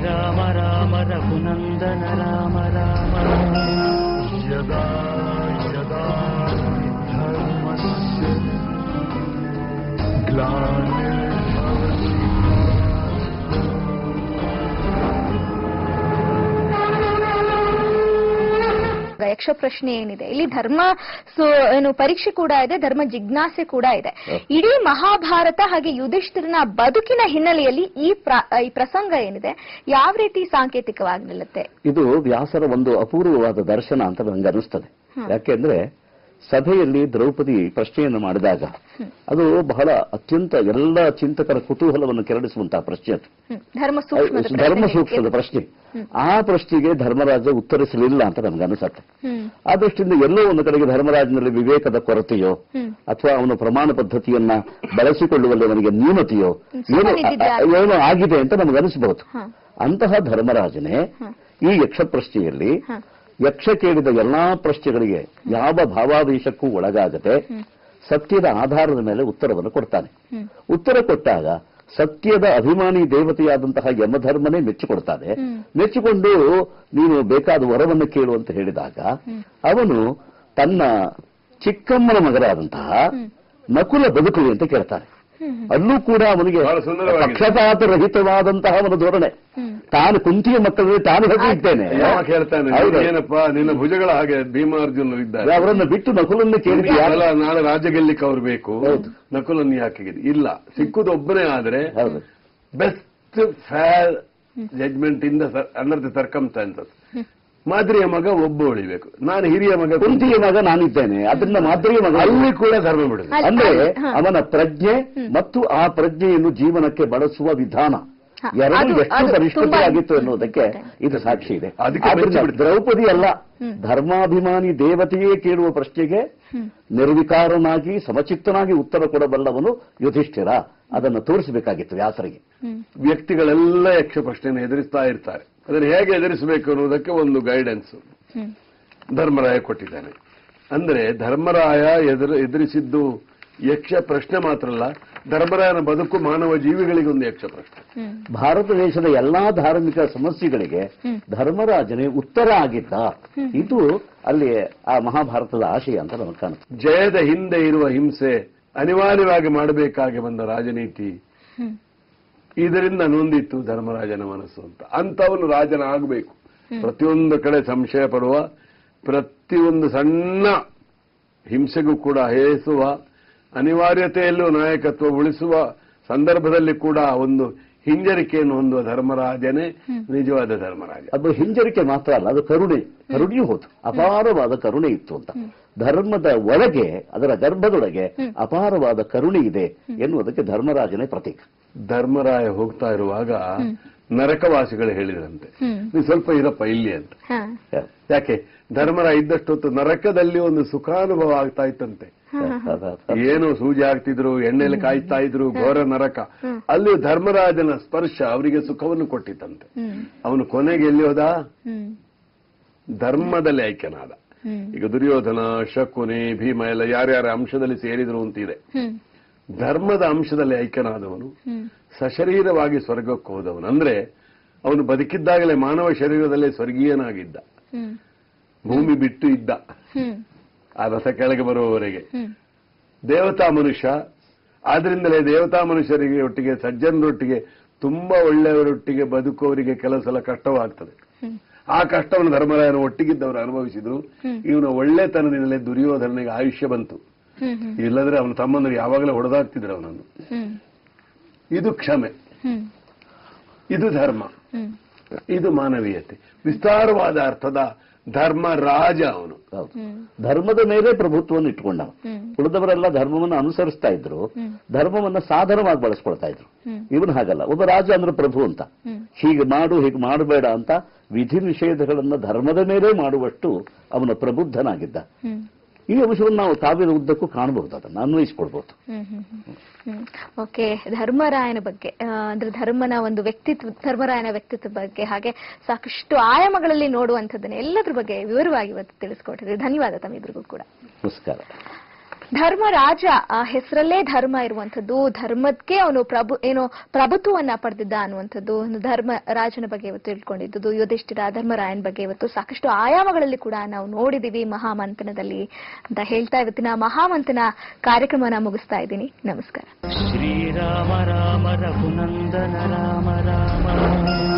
ಶ್ರೀರಾಮ ರಾಮ ರಘುನಂದನ ರಾಮ ರಾಮ यदा यदा धर्मस्य ग्लानिर्भवति ಯಕ್ಷ ಪ್ರಶ್ನೆ ಏನಿದೆ ಇಲ್ಲಿ ಧರ್ಮ ಸೊ ಏನು ಪರೀಕ್ಷೆ ಕೂಡ ಇದೆ ಧರ್ಮ ಜಿಜ್ಞಾಸೆ ಕೂಡ ಇದೆ ಇಡೀ ಮಹಾಭಾರತ ಹಾಗೆ ಯುಧಿಷ್ಠಿರನ ಬದುಕಿನ ಹಿನ್ನೆಲೆಯಲ್ಲಿ ಈ ಪ್ರ- ಈ ಪ್ರಸಂಗ ಏನಿದೆ ಯಾವ ರೀತಿ ಸಾಂಕೇತಿಕವಾಗಿ ನಿಲ್ಲುತ್ತೆ ಇದು ವ್ಯಾಸರ ಒಂದು ಅಪೂರ್ವವಾದ ದರ್ಶನ ಅಂತ ನನಗೆ ಅನಿಸ್ತದೆ ಯಾಕೆಂದ್ರೆ ಸಭೆಯಲ್ಲಿ ದ್ರೌಪದಿ ಪ್ರಶ್ನೆಯನ್ನು ಮಾಡಿದಾಗ ಅದು ಬಹಳ ಅತ್ಯಂತ ಎಲ್ಲ ಚಿಂತಕರ ಕುತೂಹಲವನ್ನು ಕೆರಳಿಸುವಂತಹ ಪ್ರಶ್ನೆ ಅದು ಹ್ಮ್. ಧರ್ಮ ಸೂಕ್ಷ್ಮದ ಧರ್ಮ ಪ್ರಶ್ನೆ. ಸೂಕ್ಷ್ಮದ ಪ್ರಶ್ನೆ ಆ ಪ್ರಶ್ನೆಗೆ ಧರ್ಮರಾಜ ಉತ್ತರಿಸಲಿಲ್ಲ ಅಂತ ನನಗನ್ನಿಸತ್ತೆ ಹ್ಮ್ ಆ ದೃಷ್ಟಿಯಿಂದ ಎಲ್ಲೋ ಒಂದು ಕಡೆಗೆ ಧರ್ಮರಾಜನಲ್ಲಿ ವಿವೇಕದ ಕೊರತೆಯೋ ಹ್ಮ್. ಅಥವಾ ಅವನ ಪ್ರಮಾಣ ಪದ್ಧತಿಯನ್ನ ಬಳಸಿಕೊಳ್ಳುವಲ್ಲಿ ಅವನಿಗೆ ನ್ಯೂನತೆಯೋ ಸುಮ್ಮನೆ ಏನೋ ಇದ್ದಿದ್ದಾರೆ. ಏನೋ ಆಗಿದೆ ಅಂತ ನಮಗನಿಸಬಹುದು ಹ. ಅಂತಹ ಧರ್ಮರಾಜನೇ ಈ ಯಕ್ಷ ಪ್ರಶ್ನೆಯಲ್ಲಿ ಹ. ಯಕ್ಷ ಕೇಳಿದ ಎಲ್ಲಾ ಪ್ರಶ್ನೆಗಳಿಗೆ ಯಾವ ಭಾವಾವೇಶಕ್ಕೂ ಒಳಗಾಗದೆ ಸತ್ಯದ ಆಧಾರದ ಮೇಲೆ ಉತ್ತರವನ್ನು ಕೊಡ್ತಾನೆ ಹ್ಮ್. ಉತ್ತರ ಕೊಟ್ಟಾಗ ಸತ್ಯದ ಅಭಿಮಾನಿ ದೇವತೆಯಾದಂತಹ ಯಮಧರ್ಮನೇ ಮೆಚ್ಚಿಕೊಡ್ತಾನೆ ಹ್ಮ್. ಮೆಚ್ಚಿಕೊಂಡು ನೀನು ಬೇಕಾದ ವರವನ್ನು ಕೇಳು ಅಂತ ಹೇಳಿದಾಗ ಅವನು ತನ್ನ ಚಿಕ್ಕಮ್ಮನ ಮಗರಾದಂತಹ ನಕುಲ ಬದುಕುವೆ ಅಂತ ಕೇಳ್ತಾನೆ ಅಲ್ಲೂ ಕೂಡ ಅವನಿಗೆ ಬಹಳ ಸುಂದರವಾಗಿದೆ. ಪಕ್ಷಪಾತ ರಹಿತವಾದಂತಹ ಅವನ ಧೋರಣೆ ಹ್ಮ್. ತಾನು ಕುಂತಿಯ ಮಕ್ಕಳಲ್ಲಿ ತಾನು ಹೇಗೆ ಇದ್ದೇನೆ ಯಾವ ಕೇಳ್ತಾನೆ ಹೌದು. ಏನಪ್ಪ ನಿನ್ನ ಭುಜಗಳ ಹಾಗೆ ಭೀಮಾರ್ಜುನರು ಇದ್ದಾರೆ ಅವರನ್ನು ಬಿಟ್ಟು ನಕುಲನ್ನು ಕೇಳಿದ ಅಲ್ಲ, ನಾಳೆ ರಾಜ್ಯ ಗೆಲ್ಲಿಕ್ಕೆ ಅವ್ರು ಬೇಕು ನಕುಲನ್ನು ಯಾಕೆ ಇಲ್ಲ ಸಿಕ್ಕುದು ಒಬ್ಬನೇ ಆದ್ರೆ ಹೌದು ಬೆಸ್ಟ್ ಫೇರ್ ಜಡ್ಮೆಂಟ್ ಇಂದ ಅಂಡರ್ ದಿ ಸರ್ಕಮ್ಸ್ಟಾನ್ಸಸ್ ಮಾದರಿಯ ಮಗ ಒಬ್ಬ ಉಳಿಬೇಕು ನಾನು ಹಿರಿಯ ಮಗ ಕುಂತಿಯ ಮಗ ನಾನಿದ್ದೇನೆ ಅದರಿಂದ ಮಾದರಿಯ ಮಗ ಅಲ್ಲಿ ಕೂಡ ಧರ್ಮ ಬಿಡುದು ಅಲ್ಲಿ- ಅಂದ್ರೆ ಅಲ್ಲಿ- ಹ. ಅವನ ಪ್ರಜ್ಞೆ ಮತ್ತು ಆ ಪ್ರಜ್ಞೆಯನ್ನು ಜೀವನಕ್ಕೆ ಬಳಸುವ ವಿಧಾನ ಹ, ಎರಡು ಅದು- ಎಷ್ಟು ಅದು ಪರಿಷ್ಕೃತವಾಗಿತ್ತು ತುಂಬಾ ಎನ್ನುವುದಕ್ಕೆ ಇದು ಸಾಕ್ಷಿ ಇದೆ ಅದಕ್ಕೆ ಆದ್ರಿಂದ ಮೆಚ್ಚಿಬಿಡ್ತು. ದ್ರೌಪದಿ ಅಲ್ಲ ಧರ್ಮಾಭಿಮಾನಿ ದೇವತೆಯೇ ಕೇಳುವ ಪ್ರಶ್ನೆಗೆ ನಿರ್ವಿಕಾರನಾಗಿ ಸಮಚಿತ್ತನಾಗಿ ಉತ್ತರ ಕೊಡಬಲ್ಲವನು ಯುಧಿಷ್ಠಿರ ಅದನ್ನು ತೋರಿಸಬೇಕಾಗಿತ್ತು ವ್ಯಾಸರಿಗೆ ವ್ಯಕ್ತಿಗಳೆಲ್ಲ ಯಕ್ಷ ಪ್ರಶ್ನೆಯನ್ನು ಎದುರಿಸ್ತಾ ಇರ್ತಾರೆ ಅದನ್ನು ಹೇಗೆ ಎದುರಿಸಬೇಕು ಅನ್ನೋದಕ್ಕೆ ಒಂದು ಗೈಡೆನ್ಸ್ ಹ್ಮ್. ಧರ್ಮರಾಯ ಕೊಟ್ಟಿದ್ದಾನೆ ಅಂದ್ರೆ ಧರ್ಮರಾಯ ಎದುರು ಎದುರಿಸಿದ್ದು ಯಕ್ಷ ಪ್ರಶ್ನೆ ಮಾತ್ರ ಅಲ್ಲ ಧರ್ಮರಾಯನ ಬದುಕು ಮಾನವ ಜೀವಿಗಳಿಗೆ ಒಂದು ಯಕ್ಷ ಪ್ರಶ್ನೆ ಹ್ಮ್. ಭಾರತ ದೇಶದ ಎಲ್ಲಾ ಧಾರ್ಮಿಕ ಸಮಸ್ಯೆಗಳಿಗೆ ಧರ್ಮರಾಜನೇ ಉತ್ತರ ಆಗಿದ್ದ ಇದು ಅಲ್ಲಿ ಆ ಮಹಾಭಾರತದ ಆಶಯ ಅಂತ ನಮಗೆ ಕಾಣುತ್ತೆ ಜಯದ ಹಿಂದೆ ಇರುವ ಹಿಂಸೆ ಅನಿವಾರ್ಯವಾಗಿ ಮಾಡಬೇಕಾಗಿ ಬಂದ ರಾಜನೀತಿ ಹ್ಮ್. ಇದರಿಂದ ನೊಂದಿತ್ತು ಧರ್ಮರಾಜನ ಮನಸ್ಸು ಅಂತ ಅಂತವನು ರಾಜನ ಆಗಬೇಕು ಪ್ರತಿಯೊಂದು ಕಡೆ ಸಂಶಯ ಪಡುವ ಪ್ರತಿಯೊಂದು ಸಣ್ಣ ಹಿಂಸೆಗೂ ಕೂಡ ಹೇಸುವ ಅನಿವಾರ್ಯತೆಯಲ್ಲೂ ನಾಯಕತ್ವ ಉಳಿಸುವ ಸಂದರ್ಭದಲ್ಲಿ ಕೂಡ ಒಂದು ಹಿಂಜರಿಕೆಯನ್ನು ಹೊಂದುವ ಧರ್ಮರಾಜನೇ ನಿಜವಾದ ಧರ್ಮರಾಜ ಅದು ಹಿಂಜರಿಕೆ ಮಾತ್ರ ಅಲ್ಲ ಅದು ಕರುಣೆ ಕರುಣೆಯೂ ಹೋತು ಅಪಾರವಾದ ಕರುಣೆ ಇತ್ತು ಅಂತ ಧರ್ಮದ ಒಳಗೆ ಅದರ ಗರ್ಭದೊಳಗೆ ಅಪಾರವಾದ ಕರುಣೆ ಇದೆ ಎನ್ನುವುದಕ್ಕೆ ಧರ್ಮರಾಜನೇ ಪ್ರತೀಕ ಧರ್ಮರಾಯ ಹೋಗ್ತಾ ಇರುವಾಗ ನರಕವಾಸಿಗಳು ಹೇಳಿದ್ರಂತೆ ಹ್ಮ್. ನೀವು ಸ್ವಲ್ಪ ಇರಪ್ಪ ಇಲ್ಲಿ ಅಂತ ಹ. ಯಾಕೆ ಧರ್ಮರಾಯ ಇದ್ದಷ್ಟೊತ್ತು ನರಕದಲ್ಲಿ ಒಂದು ಸುಖಾನುಭವ ಆಗ್ತಾ ಇತ್ತಂತೆ ಏನು ಸೂಜಿ ಹಾಕ್ತಿದ್ರು ಎಣ್ಣೆಲಿ ಕಾಯ್ತಾ ಇದ್ರು ಘೋರ ನರಕ ಅಲ್ಲಿ ಧರ್ಮರಾಜನ ಸ್ಪರ್ಶ ಅವರಿಗೆ ಸುಖವನ್ನು ಕೊಟ್ಟಿತ್ತಂತೆ ಹ್ಮ್. ಅವನು ಕೊನೆಗೆ ಎಲ್ಲಿ ಹೋದ ಹ್ಮ್. ಧರ್ಮದಲ್ಲಿ ಐಕ್ಯನಾದ ಹ್ಮ್. ಈಗ ದುರ್ಯೋಧನ ಶಕುನಿ ಭೀಮ ಎಲ್ಲ ಯಾರ್ಯಾರ ಅಂಶದಲ್ಲಿ ಸೇರಿದ್ರು ಅಂತಿದೆ ಹ್ಮ್. ಧರ್ಮದ ಅಂಶದಲ್ಲಿ ಐಕ್ಯನಾದವನು ಹ್ಮ್. ಸಶರೀರವಾಗಿ ಸ್ವರ್ಗಕ್ಕೆ ಹೋದವನು ಅಂದ್ರೆ ಅವನು ಬದುಕಿದ್ದಾಗಲೇ ಮಾನವ ಶರೀರದಲ್ಲೇ ಸ್ವರ್ಗೀಯನಾಗಿದ್ದ ಹ್ಮ್. ಭೂಮಿ ಬಿಟ್ಟು ಇದ್ದ ಹ್ಮ್. ಆ ರಥ ಕೆಳಗೆ ಬರುವವರೆಗೆ ಹ್ಮ್. ದೇವತಾ ಮನುಷ್ಯ ಆದ್ರಿಂದಲೇ ದೇವತಾ ಮನುಷ್ಯರಿಗೆ ಒಟ್ಟಿಗೆ ಸಜ್ಜನರೊಟ್ಟಿಗೆ ತುಂಬಾ ಒಳ್ಳೆಯವರೊಟ್ಟಿಗೆ ಬದುಕುವವರಿಗೆ ಕೆಲವು ಸಲ ಕಷ್ಟವಾಗ್ತದೆ ಹ್ಮ್. ಆ ಕಷ್ಟವನ್ನು ಧರ್ಮರಾಯನ ಒಟ್ಟಿಗಿದ್ದವರು ಅನುಭವಿಸಿದ್ರು ಇವನ ಒಳ್ಳೆತನದಿಂದಲೇ ದುರ್ಯೋಧನಿಗೆ ಆಯುಷ್ಯ ಬಂತು ಹ್ಮ್. ಹ್ಮ್. ಇಲ್ಲದ್ರೆ ಅವನ ತಮ್ಮಂದರು ಯಾವಾಗಲೂ ಹೊಡೆದಾಗ್ತಿದ್ರು ಅವನನ್ನು ಹ್ಮ್. ಇದು ಕ್ಷಮೆ ಹ್ಮ್. ಇದು ಧರ್ಮ ಹ್ಮ್. ಇದು ಮಾನವೀಯತೆ ವಿಸ್ತಾರವಾದ ಅರ್ಥದ ಧರ್ಮ ರಾಜ ಅವನು ಹೌದು. ಹ್ಮ್. ಧರ್ಮದ ಮೇಲೆ ಪ್ರಭುತ್ವವನ್ನು ಇಟ್ಟುಕೊಂಡ ಹ್ಮ್. ಉಳಿದವರೆಲ್ಲ ಧರ್ಮವನ್ನು ಅನುಸರಿಸ್ತಾ ಇದ್ರು ಹ್ಮ್. ಧರ್ಮವನ್ನ ಸಾಧನವಾಗಿ ಬಳಸ್ಕೊಳ್ತಾ ಇದ್ರು ಹ್ಮ್. ಇವನು ಹಾಗಲ್ಲ ಒಬ್ಬ ರಾಜ ಅಂದ್ರೆ ಪ್ರಭು ಅಂತ ಹ್ಮ್. ಹೀಗೆ ಮಾಡು ಹೀಗೆ ಮಾಡಬೇಡ ಅಂತ ವಿಧಿ ನಿಷೇಧಗಳನ್ನ ಧರ್ಮದ ಮೇಲೆ ಮಾಡುವಷ್ಟು ಅವನು ಪ್ರಬುದ್ಧನಾಗಿದ್ದ ಹ್ಮ್. ಈ ಅಂಶವನ್ನು ನಾವು ಕಾವ್ಯದ ಉದ್ದಕ್ಕೂ ಕಾಣಬಹುದು ಅದನ್ನು ಅನ್ವಯಿಸಿಕೊಳ್ಬಹುದು ಹ್ಮ್, ಹ್ಮ್, ಹ್ಮ್. ಹ್ಮ್. ಓಕೆ ಧರ್ಮರಾಯನ ಬಗ್ಗೆ ಆ, ಅಂದ್ರೆ ಧರ್ಮನ ಒಂದು ವ್ಯಕ್ತಿತ್ವ ಧರ್ಮರಾಯನ ವ್ಯಕ್ತಿತ್ವ ಬಗ್ಗೆ ಹಾಗೆ ಸಾಕಷ್ಟು ಆಯಾಮಗಳಲ್ಲಿ ನೋಡುವಂಥದ್ದನ್ನ ಎಲ್ಲದ್ರ ಬಗ್ಗೆ ವಿವರವಾಗಿ ಇವತ್ತು ತಿಳಿಸ್ಕೊಟ್ಟಿದ್ರಿ ಧನ್ಯವಾದ ತಮ್ಮಿಬ್ರಿಗೂ ಕೂಡ ನಮಸ್ಕಾರ ಧರ್ಮರಾಜ ಆ ಹೆಸರಲ್ಲೇ ಧರ್ಮ ಇರುವಂತದ್ದು ಧರ್ಮಕ್ಕೆ ಅವನು ಪ್ರಭು ಏನು ಪ್ರಭುತ್ವವನ್ನ ಪಡೆದಿದ್ದ ಅನ್ನುವಂಥದ್ದು ಒಂದು ಧರ್ಮ ರಾಜನ ಬಗ್ಗೆ ಇವತ್ತು ತಿಳ್ಕೊಂಡಿದ್ದು ಯುಧಿಷ್ಠಿರ ಧರ್ಮರಾಯನ್ ಬಗ್ಗೆ ಇವತ್ತು ಸಾಕಷ್ಟು ಆಯಾಮಗಳಲ್ಲಿ ಕೂಡ ನಾವು ನೋಡಿದೀವಿ ಮಹಾಮಂಥನದಲ್ಲಿ ಅಂತ ಹೇಳ್ತಾ ಇವತ್ತಿನ ಮಹಾಮಂಥನ ಕಾರ್ಯಕ್ರಮನ ಮುಗಿಸ್ತಾ ಇದ್ದೀನಿ ನಮಸ್ಕಾರ ಶ್ರೀರಾಮ ರಾಮ ರಘುನಂದನ ರಾಮ ರಾಮ